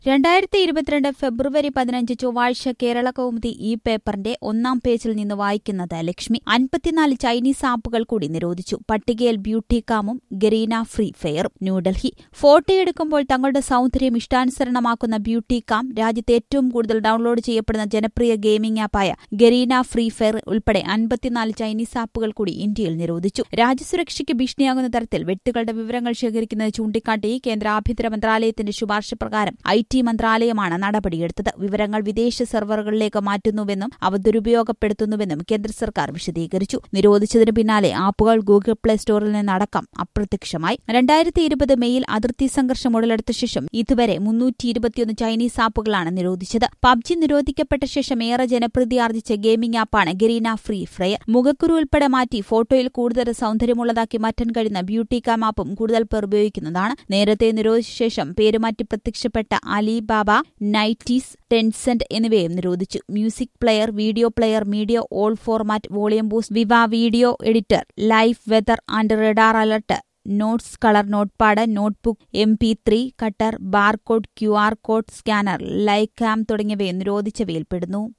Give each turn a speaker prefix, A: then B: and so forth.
A: രണ്ടായിരത്തി ഇരുപത്തിരണ്ട് ഫെബ്രുവരി പതിനഞ്ച് ചൊവ്വാഴ്ച കേരള കൗമുദി ഈ പേപ്പറിന്റെ ഒന്നാം പേജിൽ നിന്ന് വായിക്കുന്നത് ലക്ഷ്മി അൻപത്തിനാല് ചൈനീസ് ആപ്പുകൾ കൂടി നിരോധിച്ചു പട്ടികയിൽ ബ്യൂട്ടി കാമും ഗരീന ഫ്രീ ഫെയറും ന്യൂഡൽഹി ഫോട്ടോയെടുക്കുമ്പോൾ തങ്ങളുടെ സൗന്ദര്യം ഇഷ്ടാനുസരണമാക്കുന്ന ബ്യൂട്ടി കാം രാജ്യത്ത് ഏറ്റവും കൂടുതൽ ഡൌൺലോഡ് ചെയ്യപ്പെടുന്ന ജനപ്രിയ ഗെയിമിംഗ് ആപ്പായ ഗരീന ഫ്രീ ഫെയർ ഉൾപ്പെടെ അൻപത്തിനാല് ചൈനീസ് ആപ്പുകൾ കൂടി ഇന്ത്യയിൽ നിരോധിച്ചു രാജ്യസുരക്ഷയ്ക്ക് ഭീഷണിയാകുന്ന തരത്തിൽ വ്യക്തികളുടെ വിവരങ്ങൾ ശേഖരിക്കുന്നത് ചൂണ്ടിക്കാട്ടി കേന്ദ്ര ആഭ്യന്തര മന്ത്രാലയത്തിന്റെ ശുപാർശ പ്രകാരം ഐ ടി മന്ത്രാലയമാണ് നടപടിയെടുത്തത് വിവരങ്ങൾ വിദേശ സെർവറുകളിലേക്ക് മാറ്റുന്നുവെന്നും അവ ദുരുപയോഗപ്പെടുത്തുന്നുവെന്നും കേന്ദ്ര സർക്കാർ വിശദീകരിച്ചു നിരോധിച്ചതിന് പിന്നാലെ ആപ്പുകൾ ഗൂഗിൾ പ്ലേ സ്റ്റോറിൽ നിന്നടക്കം അപ്രത്യക്ഷമായി രണ്ടായിരത്തി ഇരുപത് മെയിൽ അതിർത്തി സംഘർഷം ഉടലെടുത്ത ശേഷം ഇതുവരെ മുന്നൂറ്റി ഇരുപത്തിയൊന്ന് ചൈനീസ് ആപ്പുകളാണ് നിരോധിച്ചത് പബ്ജി നിരോധിക്കപ്പെട്ട ശേഷം ഏറെ ജനപ്രീതി ആർജിച്ച ഗെയിമിംഗ് ആപ്പാണ് ഗരീന ഫ്രീ ഫയർ മുഖക്കുരു ഉൾപ്പെടെ മാറ്റി ഫോട്ടോയിൽ കൂടുതൽ സൗന്ദര്യമുള്ളതാക്കി മാറ്റാൻ കഴിയുന്ന ബ്യൂട്ടി കാം ആപ്പും കൂടുതൽ പേർ ഉപയോഗിക്കുന്നതാണ് നേരത്തെ നിരോധിച്ച ശേഷം പേരുമാറ്റി പ്രത്യക്ഷപ്പെട്ട അലിബാബ നൈറ്റീസ് ടെൻസെന്റ് എന്നിവയും നിരോധിച്ചു music player video player media all format volume boost Viva video editor live weather and radar alert notes colour notepad notebook M P three cutter barcode Q R code scanner like cam തുടങ്ങിയവയും നിരോധിച്ചവയിൽപ്പെടുന്നു